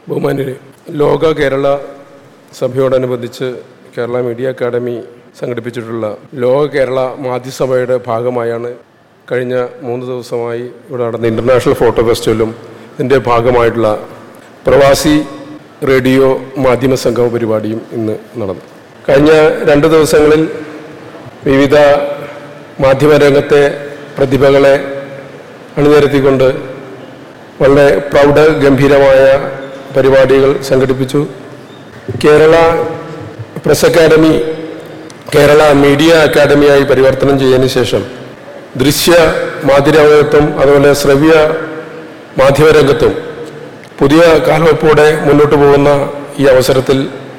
ബഹുമാന്യരെ ലോക കേരള സഭയോടനുബന്ധിച്ച് Kerala media academy സംഘടിപ്പിച്ചിട്ടുള്ള ലോക കേരള മാധ്യമസഭയുടെ ഭാഗമായാണ് കഴിഞ്ഞ മൂന്ന് ദിവസമായി ഇവിടെ നടന്ന ഇൻ്റർനാഷണൽ ഫോട്ടോ ഫെസ്റ്റിവലും ഇതിൻ്റെ ഭാഗമായിട്ടുള്ള പ്രവാസി റേഡിയോ മാധ്യമ സംഗമ പരിപാടിയും ഇന്ന് നടന്നു കഴിഞ്ഞ രണ്ട് ദിവസങ്ങളിൽ വിവിധ മാധ്യമരംഗത്തെ പ്രതിഭകളെ അണിനിരത്തിക്കൊണ്ട് വളരെ പ്രൗഢ ഗംഭീരമായ പരിപാടികൾ സംഘടിപ്പിച്ചു Kerala press academy Kerala media അക്കാദമിയായി പരിവർത്തനം ചെയ്തതിന് ശേഷം ദൃശ്യ മാധ്യമരംഗത്തും അതുപോലെ ശ്രവ്യ മാധ്യമരംഗത്തും പുതിയ കാൽവെപ്പോടെ മുന്നോട്ട് പോകുന്ന ഈ അവസരത്തിൽ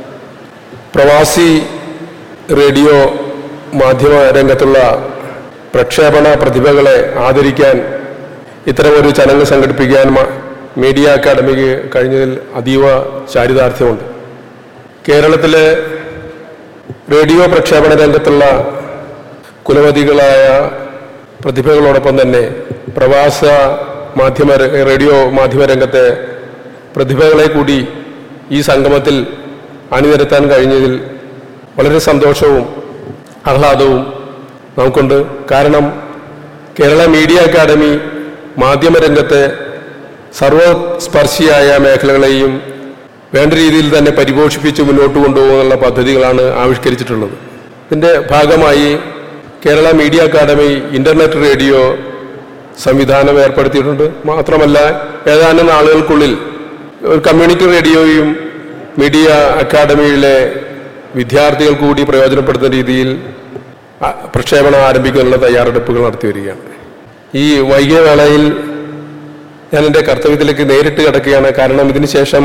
പ്രവാസി റേഡിയോ മാധ്യമ രംഗത്തുള്ള പ്രക്ഷേപണ പ്രതിഭകളെ ആദരിക്കാൻ ഇത്തരമൊരു ചടങ്ങ് സംഘടിപ്പിക്കാൻ മ- മീഡിയ അക്കാദമിക്ക് കഴിഞ്ഞതിൽ അതീവ ചാരിതാർത്ഥ്യമുണ്ട് കേരളത്തിലെ റേഡിയോ പ്രക്ഷേപണ രംഗത്തുള്ള കുലപതികളായ പ്രതിഭകളോടൊപ്പം തന്നെ പ്രവാസ മാധ്യമ ര- റേഡിയോ മാധ്യമ രംഗത്തെ പ്രതിഭകളെ കൂടി ഈ സംഗമത്തിൽ അണിനിരത്താൻ കഴിഞ്ഞതിൽ വളരെ സന്തോഷവും ആഹ്ലാദവും നമുക്കുണ്ട് കാരണം കേരള മീഡിയ അക്കാദമി മാധ്യമരംഗത്തെ സർവസ്പർശിയായ മേഖലകളെയും വേണ്ട രീതിയിൽ തന്നെ പരിപോഷിപ്പിച്ച് മുന്നോട്ട് കൊണ്ടുപോകാനുള്ള പദ്ധതികളാണ് ആവിഷ്കരിച്ചിട്ടുള്ളത് ഇതിൻ്റെ ഭാഗമായി Kerala media academy internet radio സംവിധാനം ഏർപ്പെടുത്തിയിട്ടുണ്ട് മാത്രമല്ല ഏതാനും നാളുകൾക്കുള്ളിൽ ഒരു കമ്മ്യൂണിറ്റി റേഡിയോയും മീഡിയ അക്കാദമിയിലെ വിദ്യാർത്ഥികൾ കൂടി പ്രയോജനപ്പെടുത്തുന്ന രീതിയിൽ അ, പ്രക്ഷേപണം ആരംഭിക്കാനുള്ള തയ്യാറെടുപ്പുകൾ നടത്തി വരികയാണ് ഈ വൈകിയ വേളയിൽ ഞാൻ എൻ്റെ കർത്തവ്യത്തിലേക്ക് നേരിട്ട് കിടക്കുകയാണ് കാരണം ഇതിന് ശേഷം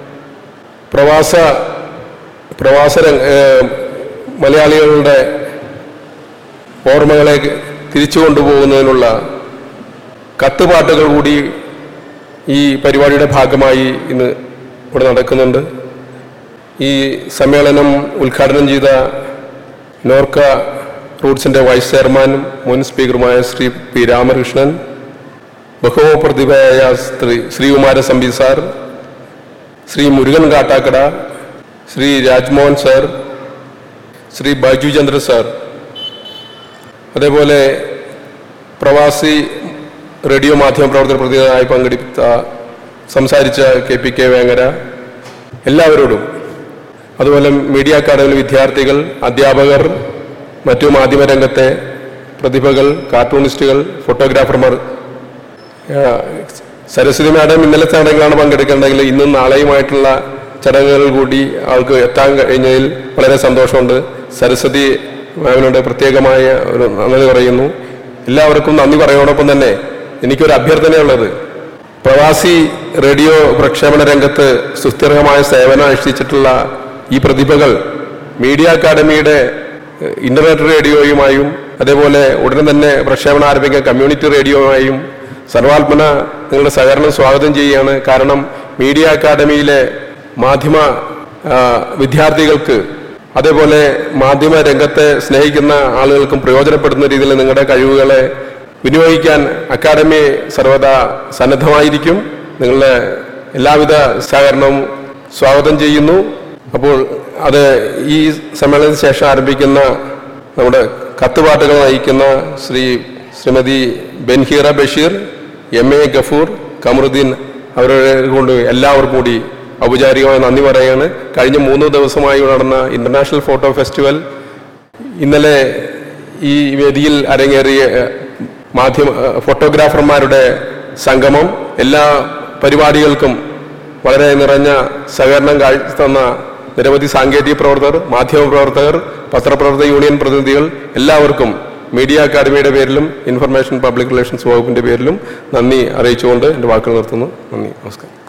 പ്രവാസ പ്രവാസ രംഗ- ഏഹ് മലയാളികളുടെ ഓർമ്മകളെ തിരിച്ചു കൊണ്ടുപോകുന്നതിനുള്ള കത്തുപാട്ടുകൾ കൂടി ഈ പരിപാടിയുടെ ഭാഗമായി ഇന്ന് ഇവിടെ നടക്കുന്നുണ്ട് ഈ സമ്മേളനം ഉദ്ഘാടനം ചെയ്ത നോർക്ക റൂട്ട്സിൻ്റെ വൈസ് ചെയർമാനും മുൻ സ്പീക്കറുമായ ശ്രീ പി രാമകൃഷ്ണൻ ബഹുപ്രതിഭയായ ശ്രീ ശ്രീകുമാര സംബി sir Shri Murukan Kattakada Shri Rajmohan sir Shri Baiju Chandra sir അതേപോലെ പ്രവാസി റേഡിയോ മാധ്യമ പ്രവർത്തന പ്രതിനിധിയായി പങ്കെടുത്ത സംസാരിച്ച കെ പി കെ വേങ്ങര എല്ലാവരോടും അതുപോലെ മീഡിയ അക്കാദമിയിലെ വിദ്യാർത്ഥികൾ അധ്യാപകർ മറ്റു മാധ്യമരംഗത്തെ പ്രതിഭകൾ കാർട്ടൂണിസ്റ്റുകൾ ഫോട്ടോഗ്രാഫർമാർ ആ, സരസ്വതി മാഡം ഇന്നലെ ചടങ്ങിലാണ് പങ്കെടുക്കേണ്ടെങ്കിൽ ഇന്നും നാളെയുമായിട്ടുള്ള ചടങ്ങുകൾ കൂടി ആൾക്ക് എത്താൻ കഴിഞ്ഞതിൽ വളരെ സന്തോഷമുണ്ട് സരസ്വതി മാമിനോട് പ്രത്യേകമായ ഒരു നന്ദി പറയുന്നു എല്ലാവർക്കും നന്ദി പറയുന്നതോടൊപ്പം തന്നെ എനിക്കൊരു അഭ്യർത്ഥനയുള്ളത് പ്രവാസി റേഡിയോ പ്രക്ഷേപണ രംഗത്ത് സുസ്ഥിരമായ സേവനം അനുഷ്ഠിച്ചിട്ടുള്ള ഈ പ്രതിഭകൾ മീഡിയ അക്കാദമിയുടെ ഏഹ്, ഇന്റർനെറ്റ് റേഡിയോയുമായും അതേപോലെ ഉടനെ തന്നെ പ്രക്ഷേപണം ആരംഭിക്കാൻ കമ്മ്യൂണിറ്റി റേഡിയോയുമായും സർവാത്മന നിങ്ങളുടെ സഹകരണം സ്വാഗതം ചെയ്യുകയാണ് കാരണം മീഡിയ അക്കാദമിയിലെ മാധ്യമ ആ, വിദ്യാർത്ഥികൾക്ക് അതേപോലെ മാധ്യമ രംഗത്തെ സ്നേഹിക്കുന്ന ആളുകൾക്കും പ്രയോജനപ്പെടുന്ന രീതിയിൽ നിങ്ങളുടെ കഴിവുകളെ വിനിയോഗിക്കാൻ അക്കാദമി സർവദാ സന്നദ്ധമായിരിക്കും നിങ്ങളുടെ എല്ലാവിധ സഹകരണവും സ്വാഗതം ചെയ്യുന്നു അപ്പോൾ അത് ഈ സമ്മേളനത്തിന് ശേഷം ആരംഭിക്കുന്ന നമ്മുടെ കത്തുപാട്ടുകൾ നയിക്കുന്ന ശ്രീ ശ്രീമതി ബെൻഹീറ ബഷീർ എം എ ഗഫൂർ കമറുദ്ദീൻ അവരെ കൊണ്ട് എല്ലാവർക്കും കൂടി ഔപചാരികമായി നന്ദി പറയുകയാണ് കഴിഞ്ഞ മൂന്ന് ദിവസമായി നടന്ന ഇന്റർനാഷണൽ ഫോട്ടോ ഫെസ്റ്റിവൽ ഇന്നലെ ഈ വേദിയിൽ അരങ്ങേറിയ ഏഹ്, മാധ്യമ ഏഹ്, ഫോട്ടോഗ്രാഫർമാരുടെ സംഗമം എല്ലാ പരിപാടികൾക്കും വളരെ നിറഞ്ഞ സഹകരണം കാഴ്ച തന്ന നിരവധി സാങ്കേതിക പ്രവർത്തകർ മാധ്യമ പ്രവർത്തകർ പത്രപ്രവർത്തക യൂണിയൻ പ്രതിനിധികൾ എല്ലാവർക്കും മീഡിയ അക്കാദമിയുടെ പേരിലും ഇൻഫർമേഷൻ പബ്ലിക് റിലേഷൻസ് വകുപ്പിന്റെ പേരിലും നന്ദി അറിയിച്ചുകൊണ്ട് എൻ്റെ വാക്കുകൾ നിർത്തുന്നു നന്ദി നമസ്കാരം